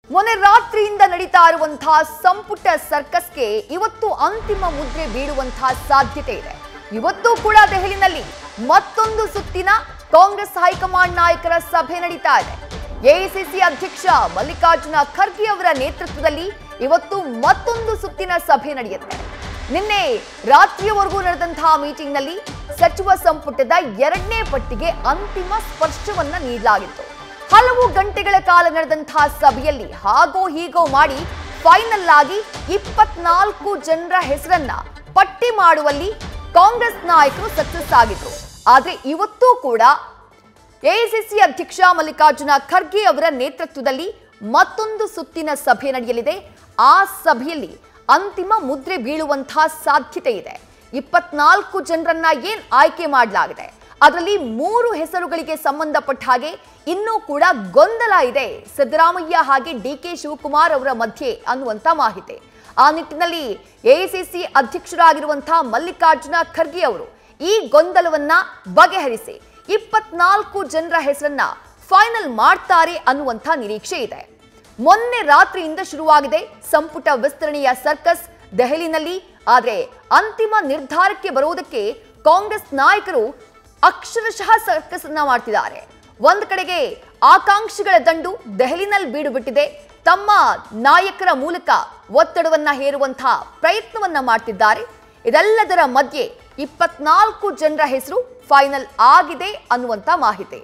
ಮೊನ್ನೆ ರಾತ್ರಿಯಿಂದ ನಡೀತಾ ಇರುವಂತಹ ಸಂಪುಟ ಸರ್ಕಸ್ಗೆ ಇವತ್ತು ಅಂತಿಮ ಮುದ್ರೆ ಬೀಳುವಂತಹ ಸಾಧ್ಯತೆ ಇದೆ ಇವತ್ತು ಕೂಡ ದೆಹಲಿನಲ್ಲಿ ಮತ್ತೊಂದು ಸುತ್ತಿನ ಕಾಂಗ್ರೆಸ್ ಹೈಕಮಾಂಡ್ ನಾಯಕರ ಸಭೆ ನಡೀತಾ ಇದೆ ಎಐಸಿಸಿ ಅಧ್ಯಕ್ಷ ಮಲ್ಲಿಕಾರ್ಜುನ ಖರ್ಗೆ ಅವರ ನೇತೃತ್ವದಲ್ಲಿ ಇವತ್ತು ಮತ್ತೊಂದು ಸುತ್ತಿನ ಸಭೆ ನಡೆಯುತ್ತೆ ನಿನ್ನೆ ರಾತ್ರಿಯವರೆಗೂ ನಡೆದಂತಹ ಮೀಟಿಂಗ್ನಲ್ಲಿ ಸಚಿವ ಸಂಪುಟದ ಎರಡನೇ ಪಟ್ಟಿಗೆ ಅಂತಿಮ ಸ್ಪರ್ಶವನ್ನ ನೀಡಲಾಗಿತ್ತು ಹಲವು ಗಂಟೆಗಳ ಕಾಲ ನಡೆದಂತಹ ಸಭೆಯಲ್ಲಿ ಹಾಗೋ ಹೀಗೋ ಮಾಡಿ ಫೈನಲ್ ಆಗಿ ಇಪ್ಪತ್ನಾಲ್ಕು ಜನರ ಹೆಸರನ್ನ ಪಟ್ಟಿ ಮಾಡುವಲ್ಲಿ ಕಾಂಗ್ರೆಸ್ ನಾಯಕರು ಸಕ್ಸಸ್ ಆಗಿದ್ರು ಆದ್ರೆ ಇವತ್ತೂ ಕೂಡ ಎಐಸಿಸಿ ಅಧ್ಯಕ್ಷ ಮಲ್ಲಿಕಾರ್ಜುನ ಖರ್ಗೆ ಅವರ ನೇತೃತ್ವದಲ್ಲಿ ಮತ್ತೊಂದು ಸುತ್ತಿನ ಸಭೆ ನಡೆಯಲಿದೆ ಆ ಸಭೆಯಲ್ಲಿ ಅಂತಿಮ ಮುದ್ರೆ ಬೀಳುವಂತಹ ಸಾಧ್ಯತೆ ಇದೆ ಇಪ್ಪತ್ನಾಲ್ಕು ಜನರನ್ನ ಏನ್ ಆಯ್ಕೆ ಮಾಡಲಾಗಿದೆ ಅದರಲ್ಲಿ ಮೂರು ಹೆಸರುಗಳಿಗೆ ಸಂಬಂಧಪಟ್ಟ ಹಾಗೆ ಇನ್ನೂ ಕೂಡ ಗೊಂದಲ ಇದೆ ಸಿದ್ದರಾಮಯ್ಯ ಹಾಗೆ ಡಿ ಕೆ ಶಿವಕುಮಾರ್ ಅವರ ಮಧ್ಯೆ ಅನ್ನುವಂತ ಮಾಹಿತಿ ಆ ನಿಟ್ಟಿನಲ್ಲಿ ಎಐಸಿಸಿ ಅಧ್ಯಕ್ಷರಾಗಿರುವಂತಹ ಮಲ್ಲಿಕಾರ್ಜುನ ಖರ್ಗೆ ಅವರು ಈ ಗೊಂದಲವನ್ನ ಬಗೆಹರಿಸಿ ಇಪ್ಪತ್ನಾಲ್ಕು ಜನರ ಹೆಸರನ್ನ ಫೈನಲ್ ಮಾಡ್ತಾರೆ ಅನ್ನುವಂಥ ನಿರೀಕ್ಷೆ ಇದೆ ಮೊನ್ನೆ ರಾತ್ರಿಯಿಂದ ಶುರುವಾಗಿದೆ ಸಂಪುಟ ವಿಸ್ತರಣೆಯ ಸರ್ಕಸ್ ದೆಹಲಿನಲ್ಲಿ ಆದ್ರೆ ಅಂತಿಮ ನಿರ್ಧಾರಕ್ಕೆ ಬರುವುದಕ್ಕೆ ಕಾಂಗ್ರೆಸ್ ನಾಯಕರು ಅಕ್ಷರಶಃ ಸರ್ಕಸ್ ಅನ್ನ ಮಾಡ್ತಿದ್ದಾರೆ ಒಂದ್ ಕಡೆಗೆ ಆಕಾಂಕ್ಷಿಗಳ ದಂಡು ದೆಹಲಿನಲ್ಲಿ ಬೀಡು ಬಿಟ್ಟಿದೆ ತಮ್ಮ ನಾಯಕರ ಮೂಲಕ ಒತ್ತಡವನ್ನ ಹೇರುವಂತಹ ಪ್ರಯತ್ನವನ್ನ ಮಾಡ್ತಿದ್ದಾರೆ ಇದೆಲ್ಲದರ ಮಧ್ಯೆ ಇಪ್ಪತ್ನಾಲ್ಕು ಜನರ ಹೆಸರು ಫೈನಲ್ ಆಗಿದೆ ಅನ್ನುವಂತ ಮಾಹಿತಿ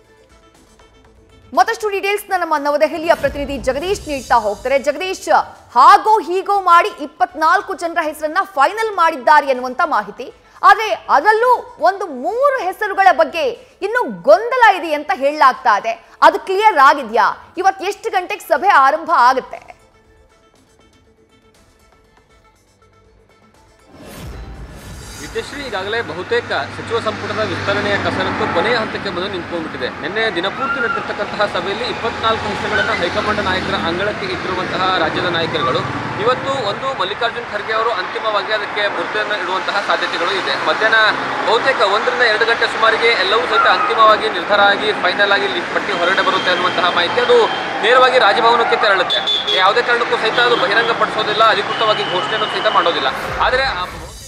ಮತ್ತಷ್ಟು ಡೀಟೇಲ್ಸ್ ನಮ್ಮ ನವದೆಹಲಿಯ ಪ್ರತಿನಿಧಿ ಜಗದೀಶ್ ನೀಡ್ತಾ ಹೋಗ್ತಾರೆ ಜಗದೀಶ್ ಹಾಗೋ ಹೀಗೋ ಮಾಡಿ ಇಪ್ಪತ್ನಾಲ್ಕು ಜನರ ಹೆಸರನ್ನ ಫೈನಲ್ ಮಾಡಿದ್ದಾರೆ ಅನ್ನುವಂತ ಮಾಹಿತಿ ಆದ್ರೆ ಅದರಲ್ಲೂ ಒಂದು ಮೂರು ಹೆಸರುಗಳ ಬಗ್ಗೆ ಇನ್ನು ಗೊಂದಲ ಇದೆ ಅಂತ ಹೇಳಲಾಗ್ತಾ ಇದೆ ಅದು ಕ್ಲಿಯರ್ ಆಗಿದ್ಯಾ ಇವತ್ತು ಎಷ್ಟು ಗಂಟೆಗೆ ಸಭೆ ಆರಂಭ ಆಗುತ್ತೆ ವಿದ್ಯಶ್ರೀ ಈಗಾಗಲೇ ಬಹುತೇಕ ಸಚಿವ ಸಂಪುಟದ ವಿಸ್ತರಣೆಯ ಕಸರತ್ತು ಕೊನೆಯ ಹಂತಕ್ಕೆ ಬಂದು ನಿಂತ್ಕೊಂಡ್ಬಿಟ್ಟಿದೆ ನಿನ್ನೆ ದಿನಪೂರ್ತಿ ನಡೆದಿರ್ತಕ್ಕಂತಹ ಸಭೆಯಲ್ಲಿ ಇಪ್ಪತ್ನಾಲ್ಕು ಹೆಸರುಗಳನ್ನು ಹೈಕಮಾಂಡ್ ನಾಯಕರ ಅಂಗಳಕ್ಕೆ ಇಟ್ಟಿರುವಂತಹ ರಾಜ್ಯದ ನಾಯಕರುಗಳು ಇವತ್ತು ಒಂದು ಮಲ್ಲಿಕಾರ್ಜುನ್ ಖರ್ಗೆ ಅವರು ಅಂತಿಮವಾಗಿ ಅದಕ್ಕೆ ಮುದ್ರೆಯನ್ನು ಇಡುವಂತಹ ಸಾಧ್ಯತೆಗಳು ಇದೆ ಮಧ್ಯಾಹ್ನ ಬಹುತೇಕ ಒಂದರಿಂದ ಎರಡು ಗಂಟೆ ಸುಮಾರಿಗೆ ಎಲ್ಲವೂ ಸಹಿತ ಅಂತಿಮವಾಗಿ ನಿರ್ಧಾರ ಆಗಿ ಫೈನಲ್ ಆಗಿ ಲಿಸ್ಟ್ ಪಟ್ಟಿ ಹೊರಗಡೆ ಬರುತ್ತೆ ಅನ್ನುವಂತಹ ಮಾಹಿತಿ ಅದು ನೇರವಾಗಿ ರಾಜಭವನಕ್ಕೆ ತೆರಳುತ್ತೆ ಯಾವುದೇ ಕಾರಣಕ್ಕೂ ಸಹಿತ ಅದು ಬಹಿರಂಗಪಡಿಸೋದಿಲ್ಲ ಅಧಿಕೃತವಾಗಿ ಘೋಷಣೆಯನ್ನು ಸಹಿತ ಮಾಡೋದಿಲ್ಲ ಆದರೆ ಆ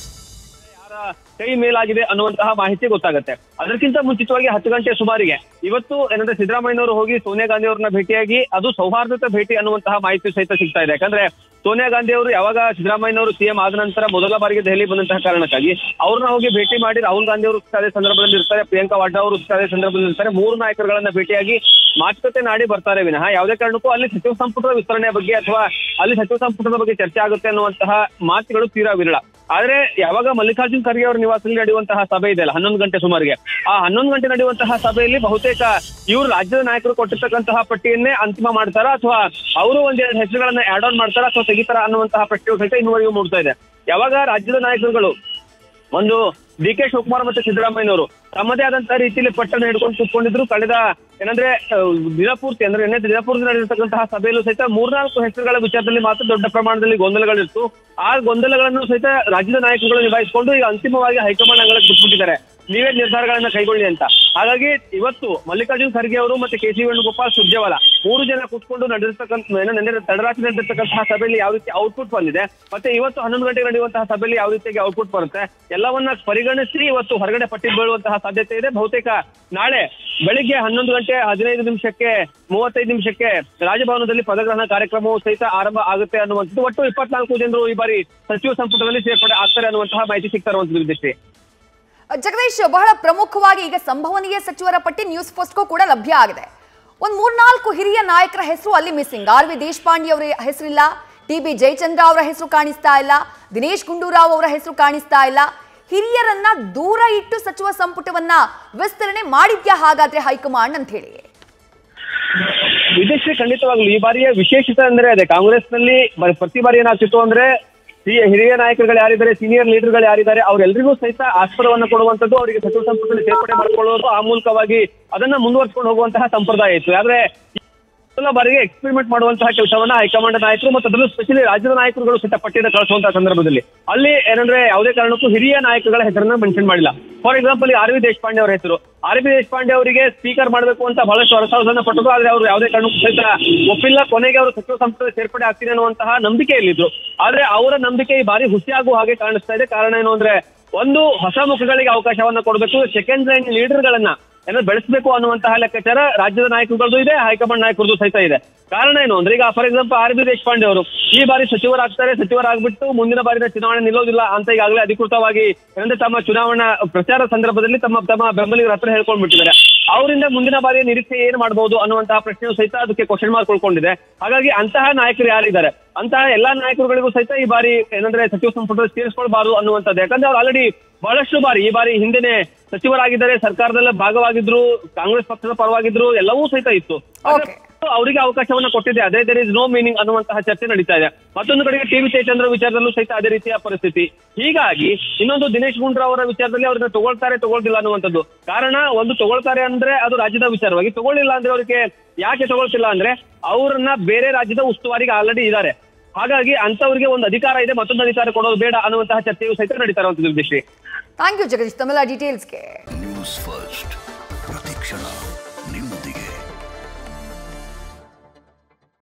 ಯಾರ ಕೈ ಮೇಲಾಗಿದೆ ಅನ್ನುವಂತಹ ಮಾಹಿತಿ ಗೊತ್ತಾಗುತ್ತೆ ಅದಕ್ಕಿಂತ ಮುಂಚಿತವಾಗಿ ಹತ್ತು ಗಂಟೆ ಸುಮಾರಿಗೆ ಇವತ್ತು ಏನಂದ್ರೆ ಸಿದ್ದರಾಮಯ್ಯನವರು ಹೋಗಿ ಸೋನಿಯಾ ಗಾಂಧಿ ಅವ್ರನ್ನ ಭೇಟಿಯಾಗಿ ಅದು ಸೌಹಾರ್ದತೆ ಭೇಟಿ ಅನ್ನುವಂತಹ ಮಾಹಿತಿ ಸಹಿತ ಸಿಗ್ತಾ ಇದೆ ಯಾಕಂದ್ರೆ ಸೋನಿಯಾ ಗಾಂಧಿ ಅವರು ಯಾವಾಗ ಸಿದ್ದರಾಮಯ್ಯನವರು ಸಿಎಂ ಆದ ನಂತರ ಮೊದಲ ಬಾರಿಗೆ ದೆಹಲಿ ಬಂದಂತಹ ಕಾರಣಕ್ಕಾಗಿ ಅವ್ರನ್ನ ಹೋಗಿ ಭೇಟಿ ಮಾಡಿ ರಾಹುಲ್ ಗಾಂಧಿ ಅವರು ಅದೇ ಸಂದರ್ಭದಲ್ಲಿ ಇರ್ತಾರೆ ಪ್ರಿಯಾಂಕಾ ವಾಡ್ರಾ ಅವರು ಅದೇ ಸಂದರ್ಭದಲ್ಲಿ ಇರ್ತಾರೆ ಮೂರು ನಾಯಕರುಗಳನ್ನ ಭೇಟಿಯಾಗಿ ಮಾತುಕತೆ ನಾಡಿ ಬರ್ತಾರೆ ವಿನಃ ಯಾವುದೇ ಕಾರಣಕ್ಕೂ ಅಲ್ಲಿ ಸಚಿವ ಸಂಪುಟದ ವಿಸ್ತರಣೆಯ ಬಗ್ಗೆ ಅಥವಾ ಅಲ್ಲಿ ಸಚಿವ ಸಂಪುಟದ ಬಗ್ಗೆ ಚರ್ಚೆ ಆಗುತ್ತೆ ಅನ್ನುವಂತಹ ಮಾತುಗಳು ತೀರಾ ವಿರಳ ಆದ್ರೆ ಯಾವಾಗ ಮಲ್ಲಿಕಾರ್ಜುನ್ ಖರ್ಗೆ ಅವರ ನಿವಾಸದಲ್ಲಿ ನಡೆಯುವಂತಹ ಸಭೆ ಇದೆಯಲ್ಲ ಹನ್ನೊಂದು ಗಂಟೆ ಸುಮಾರಿಗೆ ಆ ಹನ್ನೊಂದು ಗಂಟೆ ನಡೆಯುವಂತಹ ಸಭೆಯಲ್ಲಿ ಬಹುತೇಕ ಇವರು ರಾಜ್ಯದ ನಾಯಕರು ಕೊಟ್ಟಿರ್ತಕ್ಕಂತಹ ಪಟ್ಟಿಯನ್ನೇ ಅಂತಿಮ ಮಾಡ್ತಾರ ಅಥವಾ ಅವರು ಒಂದೆರಡು ಹೆಸರುಗಳನ್ನ ಆಡ್ ಆನ್ ಮಾಡ್ತಾರ ಅಥವಾ ತೆಗಿತಾರ ಅನ್ನುವಂತಹ ಪ್ರಶ್ನೆಯು ಸಹಿತ ಇನ್ನುವರೆಗೂ ಮೂಡ್ತಾ ಇದೆ ಯಾವಾಗ ರಾಜ್ಯದ ನಾಯಕರುಗಳು ಒಂದು ಡಿ ಕೆ ಶಿವಕುಮಾರ್ ಮತ್ತೆ ಸಿದ್ದರಾಮಯ್ಯನವರು ತಮ್ಮದೇ ಆದಂತಹ ರೀತಿಯಲ್ಲಿ ಪಟ್ಟನ್ನು ಹಿಡ್ಕೊಂಡು ಕೂತ್ಕೊಂಡಿದ್ರು ಕಳೆದ ಏನಂದ್ರೆ ಅಹ್, ದಿನಪೂರ್ತಿ ಅಂದ್ರೆ ನಿನ್ನೆ ದಿನಪೂರ್ತಿ ನಡೆದಿರ್ತಕ್ಕಂತಹ ಸಭೆಯಲ್ಲೂ ಸಹಿತ ಮೂರ್ನಾಲ್ಕು ಹೆಸರುಗಳ ವಿಚಾರದಲ್ಲಿ ಮಾತ್ರ ದೊಡ್ಡ ಪ್ರಮಾಣದಲ್ಲಿ ಗೊಂದಲಗಳಿತ್ತು ಆ ಗೊಂದಲಗಳನ್ನು ಸಹಿತ ರಾಜ್ಯದ ನಾಯಕರುಗಳು ನಿಭಾಯಿಸಿಕೊಂಡು ಈಗ ಅಂತಿಮವಾಗಿ ಹೈಕಮಾಂಡ್ ಅಂಗಳಕ್ಕೆ ಬಿಟ್ಬಿಟ್ಟಿದ್ದಾರೆ ನೀವೇ ನಿರ್ಧಾರಗಳನ್ನ ಕೈಗೊಳ್ಳಿ ಅಂತ ಹಾಗಾಗಿ ಇವತ್ತು ಮಲ್ಲಿಕಾರ್ಜುನ್ ಖರ್ಗೆ ಅವರು ಮತ್ತೆ ಕೆ ಸಿ ವೇಣುಗೋಪಾಲ್ ಸುರ್ಜೇವಾಲಾ ಮೂರು ಜನ ಕೂತ್ಕೊಂಡು ನಡೆದಿರ್ತಕ್ಕಂಥ ಏನೋ ನಿನ್ನೆ ತಡರಾತ್ರಿ ನಡೆದಿರ್ತಕ್ಕಂತಹ ಸಭೆಯಲ್ಲಿ ಯಾವ ರೀತಿ ಔಟ್ಪುಟ್ ಬಂದಿದೆ ಮತ್ತೆ ಇವತ್ತು ಹನ್ನೊಂದು ಗಂಟೆಗೆ ನಡೆಯುವಂತಹ ಸಭೆಯಲ್ಲಿ ಯಾವ ರೀತಿಯಾಗಿ ಔಟ್ಪುಟ್ ಬರುತ್ತೆ ಎಲ್ಲವನ್ನ ಪರಿಗಣಿಸಿ ಇವತ್ತು ಹೊರಗಡೆ ಪಟ್ಟಿ ಬೀಳುವಂತಹ ಸಾಧ್ಯತೆ ಇದೆ ಬಹುತೇಕ ನಾಳೆ ಬೆಳಿಗ್ಗೆ ಹನ್ನೊಂದು ಗಂಟೆ ಹದಿನೈದು ನಿಮಿಷಕ್ಕೆ ಮೂವತ್ತೈದು ನಿಮಿಷಕ್ಕೆ ರಾಜಭವನದಲ್ಲಿ ಪದಗ್ರಹಣ ಕಾರ್ಯಕ್ರಮವು ಸಹಿತ ಆರಂಭ ಆಗುತ್ತೆ ಅನ್ನುವಂಥದ್ದು ಒಟ್ಟು ಇಪ್ಪತ್ನಾಲ್ಕು ಜನರು ಈ ಬಾರಿ ಸಚಿವ ಸಂಪುಟದಲ್ಲಿ ಸೇರ್ಪಡೆ ಆಗ್ತಾರೆ ಅನ್ನುವಂತಹ ಮಾಹಿತಿ ಸಿಗ್ತಾ ಇರುವಂತದ್ದು ವಿದ್ಯಶ್ರೀ ಜಗದೀಶ್ ಬಹಳ ಪ್ರಮುಖವಾಗಿ ಈಗ ಸಂಭವನೀಯ ಸಚಿವರ ಪಟ್ಟಿ ನ್ಯೂಸ್ ಪೋಸ್ಟ್ಗೂ ಕೂಡ ಲಭ್ಯ ಆಗಿದೆ ಒಂದ್ ಮೂರ್ನಾಲ್ಕು ಹಿರಿಯ ನಾಯಕರ ಹೆಸರು ಅಲ್ಲಿ ಮಿಸ್ಸಿಂಗ್ ಆರ್ ವಿ ದೇಶಪಾಂಡೆ ಅವರ ಹೆಸರಿಲ್ಲ ಟಿ ಬಿ ಜಯಚಂದ್ರ ಅವರ ಹೆಸರು ಕಾಣಿಸ್ತಾ ಇಲ್ಲ ದಿನೇಶ್ ಗುಂಡೂರಾವ್ ಅವರ ಹೆಸರು ಕಾಣಿಸ್ತಾ ಇಲ್ಲ ಹಿರಿಯರನ್ನ ದೂರ ಇಟ್ಟು ಸಚಿವ ಸಂಪುಟವನ್ನ ವಿಸ್ತರಣೆ ಮಾಡಿದ್ಯಾ ಹಾಗಾದ್ರೆ ಹೈಕಮಾಂಡ್ ಅಂತ ಹೇಳಿ ವಿದೇಶಿ ಖಂಡಿತವಾಗ್ಲು ಈ ಬಾರಿಯ ವಿಶೇಷತೆ ಅಂದ್ರೆ ಅದೇ ಕಾಂಗ್ರೆಸ್ನಲ್ಲಿ ಬ- ಪ್ರತಿ ಬಾರಿ ಏನಾಗ್ತಿತ್ತು ಅಂದ್ರೆ ಈ ಹಿರಿಯ ನಾಯಕರುಗಳು ಯಾರಿದ್ದಾರೆ ಸೀನಿಯರ್ ಲೀಡರ್ಗಳು ಯಾರಿದ್ದಾರೆ ಅವರೆಲ್ಲರಿಗೂ ಸಹಿತ ಆಸ್ಪದವನ್ನು ಕೊಡುವಂತದ್ದು ಅವರಿಗೆ ಸಚಿವ ಸಂಪುಟದಲ್ಲಿ ಸೇರ್ಪಡೆ ಮಾಡಿಕೊಳ್ಳುವುದು ಆ ಮೂಲಕವಾಗಿ ಅದನ್ನ ಮುಂದುವರ್ಸ್ಕೊಂಡು ಹೋಗುವಂತಹ ಸಂಪ್ರದಾಯ ಇತ್ತು ಆದ್ರೆ ಮೊದಲ ಬಾರಿಗೆ ಎಕ್ಸ್ಪೆರಿಮೆಂಟ್ ಮಾಡುವಂತಹ ಕೆಲಸವನ್ನ ಹೈಕಮಾಂಡ್ ನಾಯಕರು ಮತ್ತು ಅದರಲ್ಲೂ ಸ್ಪೆಷಲಿ ರಾಜ್ಯದ ನಾಯಕರುಗಳು ಸಹಿತ ಪಟ್ಟಿಯನ್ನು ಕಳಿಸುವಂತಹ ಸಂದರ್ಭದಲ್ಲಿ ಅಲ್ಲಿ ಏನಂದ್ರೆ ಯಾವುದೇ ಕಾರಣಕ್ಕೂ ಹಿರಿಯ ನಾಯಕಗಳ ಹೆಸರನ್ನ ಮೆನ್ಷನ್ ಮಾಡಿಲ್ಲ for example R V Deshpande ಅವರ ಹೆಸರು ಆರ್ ವಿ ದೇಶಪಾಂಡೆ ಅವರಿಗೆ ಸ್ಪೀಕರ್ ಮಾಡಬೇಕು ಅಂತ ಬಹಳಷ್ಟು ಹರಸಾಹಸನ ಪಟ್ಟರು ಆದ್ರೆ ಅವರು ಯಾವುದೇ ಕಾರಣಕ್ಕೂ ಸಹಿತ ಒಪ್ಪಿಲ್ಲ ಕೊನೆಗೆ ಅವರು ಸಚಿವ ಸಂಪುಟದ ಸೇರ್ಪಡೆ ಆಗ್ತೀನಿ ಅನ್ನುವಂತಹ ನಂಬಿಕೆಯಲ್ಲಿದ್ರು ಆದ್ರೆ ಅವರ ನಂಬಿಕೆ ಈ ಬಾರಿ ಹುಸಿಯಾಗುವ ಹಾಗೆ ಕಾಣಿಸ್ತಾ ಇದೆ ಕಾರಣ ಏನು ಅಂದ್ರೆ ಒಂದು ಹೊಸ ಮುಖಗಳಿಗೆ ಅವಕಾಶವನ್ನ ಕೊಡಬೇಕು ಸೆಕೆಂಡ್ ಲೈನ್ ಲೀಡರ್ಗಳನ್ನ ಏನೋ ಬೆಳೆಸಬೇಕು ಅನ್ನುವಂತಹ ಲೆಕ್ಕಾಚಾರ ರಾಜ್ಯದ ನಾಯಕರುಗಳದ್ದು ಇದೆ ಹೈಕಮಾಂಡ್ ನಾಯಕರದ್ದು ಸಹಿತ ಇದೆ ಕಾರಣ ಏನು ಅಂದ್ರೆ ಈಗ for example R B Deshpande ಅವರು ಈ ಬಾರಿ ಸಚಿವರಾಗ್ತಾರೆ ಸಚಿವರಾಗ್ಬಿಟ್ಟು ಮುಂದಿನ ಬಾರಿನ ಚುನಾವಣೆ ನಿಲ್ಲೋದಿಲ್ಲ ಅಂತ ಈಗಾಗಲೇ ಅಧಿಕೃತವಾಗಿ ಏನಂದ್ರೆ ತಮ್ಮ ಚುನಾವಣಾ ಪ್ರಚಾರ ಸಂದರ್ಭದಲ್ಲಿ ತಮ್ಮ ತಮ್ಮ ಬೆಂಬಲಿಗರ ಹತ್ರ ಹೇಳ್ಕೊಂಡ್ಬಿಟ್ಟಿದ್ದಾರೆ ಅವರಿಂದ ಮುಂದಿನ ಬಾರಿಯ ನಿರೀಕ್ಷೆ ಏನ್ ಮಾಡಬಹುದು ಅನ್ನುವಂತಹ ಪ್ರಶ್ನೆಯು ಸಹಿತ ಅದಕ್ಕೆ ಕ್ವಶನ್ ಮಾರ್ಕ್ ಉಳ್ಕೊಂಡಿದೆ ಹಾಗಾಗಿ ಅಂತಹ ನಾಯಕರು ಯಾರಿದ್ದಾರೆ ಅಂತಹ ಎಲ್ಲಾ ನಾಯಕರುಗಳಿಗೂ ಸಹಿತ ಈ ಬಾರಿ ಏನಂದ್ರೆ ಸಚಿವ ಸಂಪುಟದ ಸೇರಿಸ್ಕೊಳ್ಬಾರದು ಅನ್ನುವಂಥದ್ದು ಯಾಕಂದ್ರೆ ಅವ್ರು ಆಲ್ರೆಡಿ ಬಹಳಷ್ಟು ಬಾರಿ ಈ ಬಾರಿ ಹಿಂದೆನೆ ಸಚಿವರಾಗಿದ್ದಾರೆ ಸರ್ಕಾರದಲ್ಲೇ ಭಾಗವಾಗಿದ್ರು ಕಾಂಗ್ರೆಸ್ ಪಕ್ಷದ ಪರವಾಗಿದ್ರು ಎಲ್ಲವೂ ಸಹಿತ ಇತ್ತು Okay. ಅವರಿಗೆ ಅವಕಾಶವನ್ನ ಕೊಟ್ಟಿದೆ ಅದೇ ದೇರ್ ಇಸ್ ನೋ ಮೀನಿಂಗ್ ಅನ್ನುವಂತಹ ಚರ್ಚೆ ನಡೀತಾ ಇದೆ ಮತ್ತೊಂದು ಕಡೆಗೆ ಟಿ ವಿ ಜಯಚಂದ್ರ ವಿಚಾರದಲ್ಲೂ ಸಹಿತ ಅದೇ ರೀತಿಯ ಪರಿಸ್ಥಿತಿ ಹೀಗಾಗಿ ಇನ್ನೊಂದು ದಿನೇಶ್ ಗುಂಡ್ರಾವ್ ಅವರ ವಿಚಾರದಲ್ಲಿ ಅವ್ರನ್ನ ತಗೊಳ್ತಾರೆ ತಗೊಳ್ತಿಲ್ಲ ಅನ್ನುವಂಥದ್ದು ಕಾರಣ ಒಂದು ತಗೊಳ್ತಾರೆ ಅಂದ್ರೆ ಅದು ರಾಜ್ಯದ ವಿಚಾರವಾಗಿ ತಗೊಳ್ಳಿಲ್ಲ ಅಂದ್ರೆ ಅವ್ರಿಗೆ ಯಾಕೆ ತಗೊಳ್ತಿಲ್ಲ ಅಂದ್ರೆ ಅವ್ರನ್ನ ಬೇರೆ ರಾಜ್ಯದ ಉಸ್ತುವಾರಿಗೆ ಆಲ್ರೆಡಿ ಇದ್ದಾರೆ ಹಾಗಾಗಿ ಅಂತವರಿಗೆ ಒಂದು ಅಧಿಕಾರ ಇದೆ ಮತ್ತೊಂದು ಅಧಿಕಾರ ಕೊಡೋದು ಬೇಡ ಅನ್ನುವಂತಹ ಚರ್ಚೆಯು ಸಹಿತ ನಡೀತಾ ಇರುವಂತದ್ದು ಜಗದೀಶ್ರೀ ಥ್ಯಾಂಕ್ ಯು ಜಗದೀಶ್ ತಮ್ಮೆಲ್ಲ ಡೀಟೇಲ್ಸ್ಗೆ ನ್ಯೂಸ್ ಫಸ್ಟ್ ಪ್ರತಿಕ್ಷಣ ನಿಮ್ಮೊಂದಿಗೆ